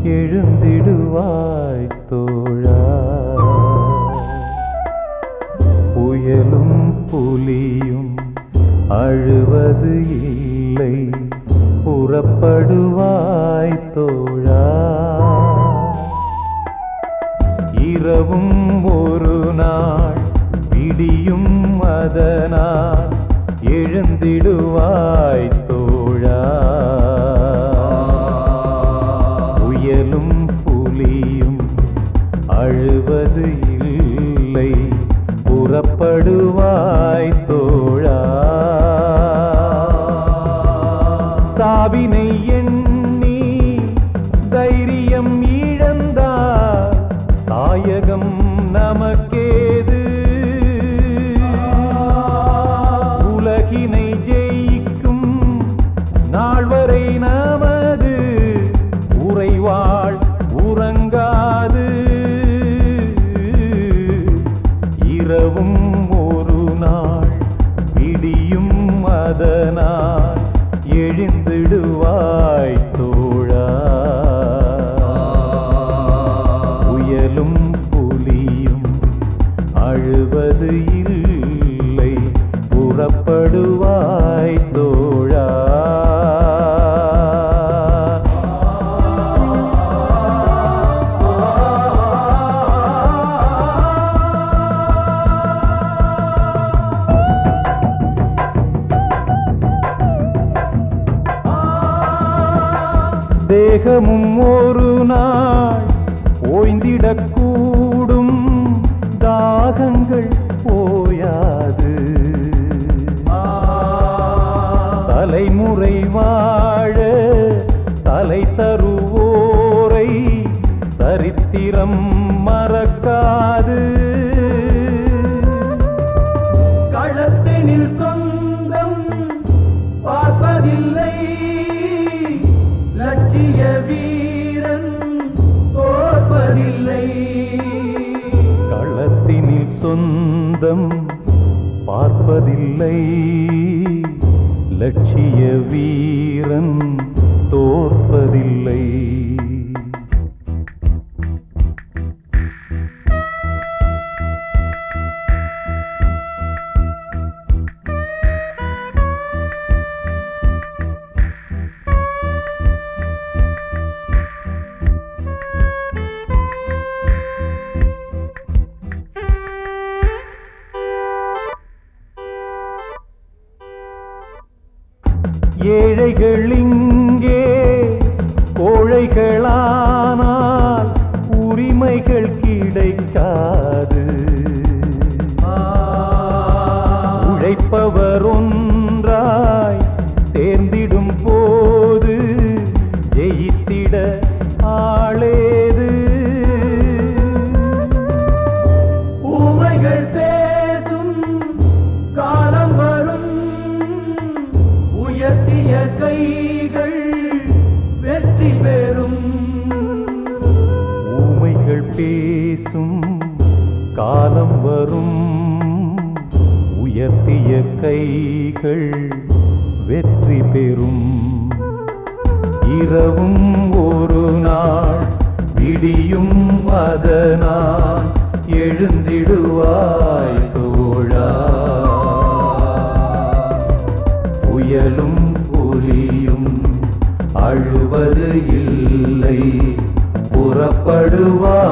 எழுந்திடுவாய் தோழா புயலும் புலியும் அழுவது இல்லை புறப்படுவாய் தோழா இரவும் ஒரு நாள் விடியும் அதனால் எழுந்திடுவாய் தோழா புயலும் புலியும் அழுவது இல்லை புறப்படுவாய் தோழா சாவினை எண்ணி தைரியம் இழந்தார் தாயகம் நமக்கேது உலகினை ஜெயிக்கும் நாள் வரை நமது உறைவாள் உறங்காது இரவும் ஒரு நாள் விடியும் அதனால் எழுந்திடுவாய் தோழா புயலும் புலியும் அழுவது இல்லை புறப்படுவாய் தோழா தேகமும் ஒரு நாள் ஓய்ந்திடக்கூடும் தாகங்கள் போயாது தலைமுறை வாழ தலை தருவோரை சரித்திரம் மறக்காது களத்தினில் சொந்தம் பார்ப்பதில்லை லட்சிய வீரன் தோற்பதில்லை களத்தினில் சொந்தம் பார்ப்பதில்லை லட்சிய வீரன் தோற்பதில்லை ஏழைகள் இங்கே கோழைகளானால் உரிமைகள் கிடைக்காது உழைப்பவர் ஒன்றாய் சேர்ந்திடும் போது ஜெயித்திட ஆளேது ஊமைகள் பேசும் காலம் வரும் உயர்த்திய கைகள் வெற்றி பெறும் ஊமைகள் பேசும் காலம் வரும் உயர்த்திய கைகள் வெற்றி பெறும் இரவும் ஒரு நாள் விடியும் அதனால் எழுந்திடுவாய் தோழா புயலும் புலியும் அழுவது இல்லை புறப்படுவாய்